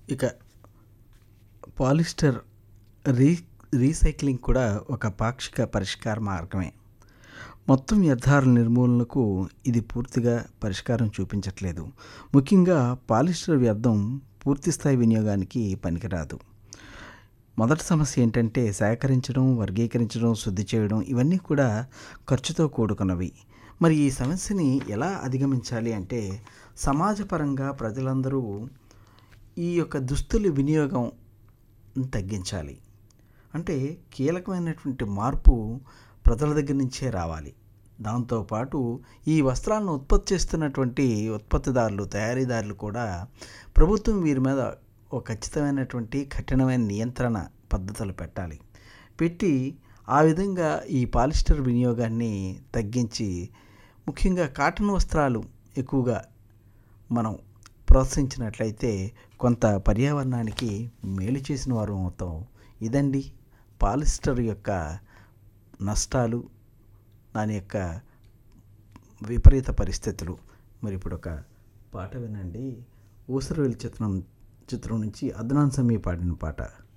ఇక polyester re recycling కూడా ఒక పాక్షిక పరిష్కార మార్గమే మొత్తం వ్యర్థాల నిర్మూలనకు ఇది పూర్తిగా పరిష్కారం చూపించట్లేదు ముఖ్యంగా పాలిస్టర్ వ్యర్థం పూర్తిస్థాయి వినియోగానికి పనికిరాదు మొదటి సమస్య ఏంటంటే సేకరించడం వర్గీకరించడం శుద్ధి చేయడం ఇవన్నీ కూడా ఖర్చుతో కూడుకున్నవి మరి ఈ సమస్యని ఎలా అధిగమించాలి అంటే సమాజపరంగా ప్రజలందరూ ఈ యొక్క దుస్తుల వినియోగం తగ్గించాలి అంటే కీలకమైనటువంటి మార్పు ప్రజల దగ్గర నుంచే రావాలి దాంతోపాటు ఈ వస్త్రాలను ఉత్పత్తి చేస్తున్నటువంటి ఉత్పత్తిదారులు తయారీదారులు కూడా ప్రభుత్వం వీరి మీద ఒక ఖచ్చితమైనటువంటి కఠినమైన నియంత్రణ పద్ధతులు పెట్టాలి పెట్టి ఆ విధంగా ఈ పాలిస్టర్ వినియోగాన్ని తగ్గించి ముఖ్యంగా కాటన్ వస్త్రాలు ఎక్కువగా మనం ప్రోత్సహించినట్లయితే కొంత పర్యావరణానికి మేలు చేసిన వారు అవుతాం ఇదండి పాలిస్టర్ యొక్క నష్టాలు దాని యొక్క విపరీత పరిస్థితులు మరి ఇప్పుడు ఒక పాట వినండి ఊసరవేలి చిత్రం చిత్రం నుంచి అద్నాన్ సమీ పాడిన పాట